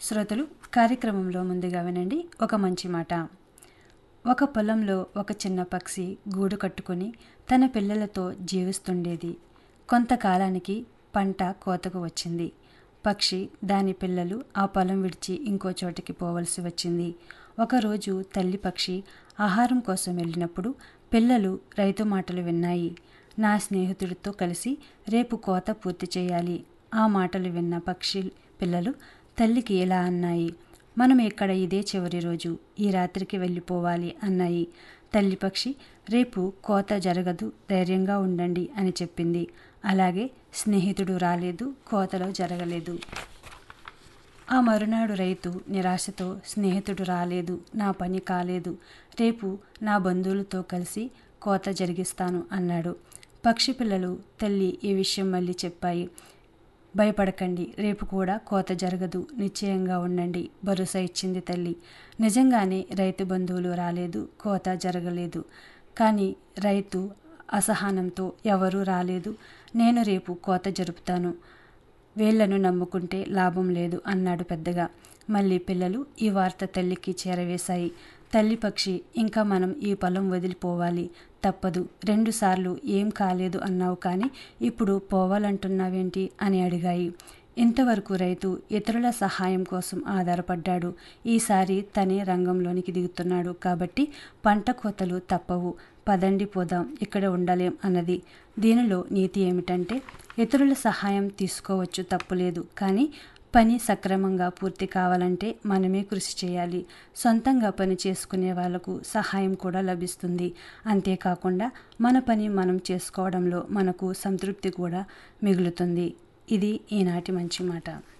శ్రోతలు కార్యక్రమంలో ముందుగా వినండి ఒక మంచి మాట ఒక పొలంలో ఒక చిన్న పక్షి గూడు కట్టుకొని తన పిల్లలతో జీవిస్తుండేది కొంతకాలానికి పంట కోతకు వచ్చింది పక్షి దాని పిల్లలు ఆ పొలం విడిచి ఇంకో చోటికి పోవలసి వచ్చింది ఒకరోజు తల్లి పక్షి ఆహారం కోసం వెళ్ళినప్పుడు పిల్లలు రైతు మాటలు విన్నాయి నా స్నేహితుడితో కలిసి రేపు కోత పూర్తి చేయాలి ఆ మాటలు విన్న పక్షి పిల్లలు తల్లికి ఇలా అన్నాయి మనం ఇక్కడ ఇదే చివరి రోజు ఈ రాత్రికి వెళ్ళిపోవాలి అన్నాయి తల్లి పక్షి రేపు కోత జరగదు ధైర్యంగా ఉండండి అని చెప్పింది అలాగే స్నేహితుడు రాలేదు కోతలో జరగలేదు ఆ మరునాడు రైతు నిరాశతో స్నేహితుడు రాలేదు నా పని కాలేదు రేపు నా బంధువులతో కలిసి కోత జరిగిస్తాను అన్నాడు పక్షి పిల్లలు తల్లి ఈ విషయం మళ్ళీ చెప్పాయి భయపడకండి రేపు కూడా కోత జరగదు నిశ్చయంగా ఉండండి భరోసా ఇచ్చింది తల్లి నిజంగానే రైతు బంధువులు రాలేదు కోత జరగలేదు కానీ రైతు అసహనంతో ఎవరూ రాలేదు నేను రేపు కోత జరుపుతాను వేళ్లను నమ్ముకుంటే లాభం లేదు అన్నాడు పెద్దగా మళ్ళీ పిల్లలు ఈ వార్త తల్లికి చేరవేశాయి తల్లి పక్షి ఇంకా మనం ఈ పొలం వదిలిపోవాలి తప్పదు రెండుసార్లు ఏం కాలేదు అన్నావు కానీ ఇప్పుడు పోవాలంటున్నావేంటి అని అడిగాయి ఇంతవరకు రైతు ఇతరుల సహాయం కోసం ఆధారపడ్డాడు ఈసారి తనే రంగంలోనికి దిగుతున్నాడు కాబట్టి పంట కోతలు తప్పవు పదండి పోదాం ఇక్కడ ఉండలేం అన్నది దీనిలో నీతి ఏమిటంటే ఇతరుల సహాయం తీసుకోవచ్చు తప్పులేదు కానీ పని సక్రమంగా పూర్తి కావాలంటే మనమే కృషి చేయాలి సొంతంగా పని చేసుకునే వాళ్లకు సహాయం కూడా లభిస్తుంది అంతేకాకుండా మన పని మనం చేసుకోవడంలో మనకు సంతృప్తి కూడా మిగులుతుంది ఇది ఈనాటి మంచి మాట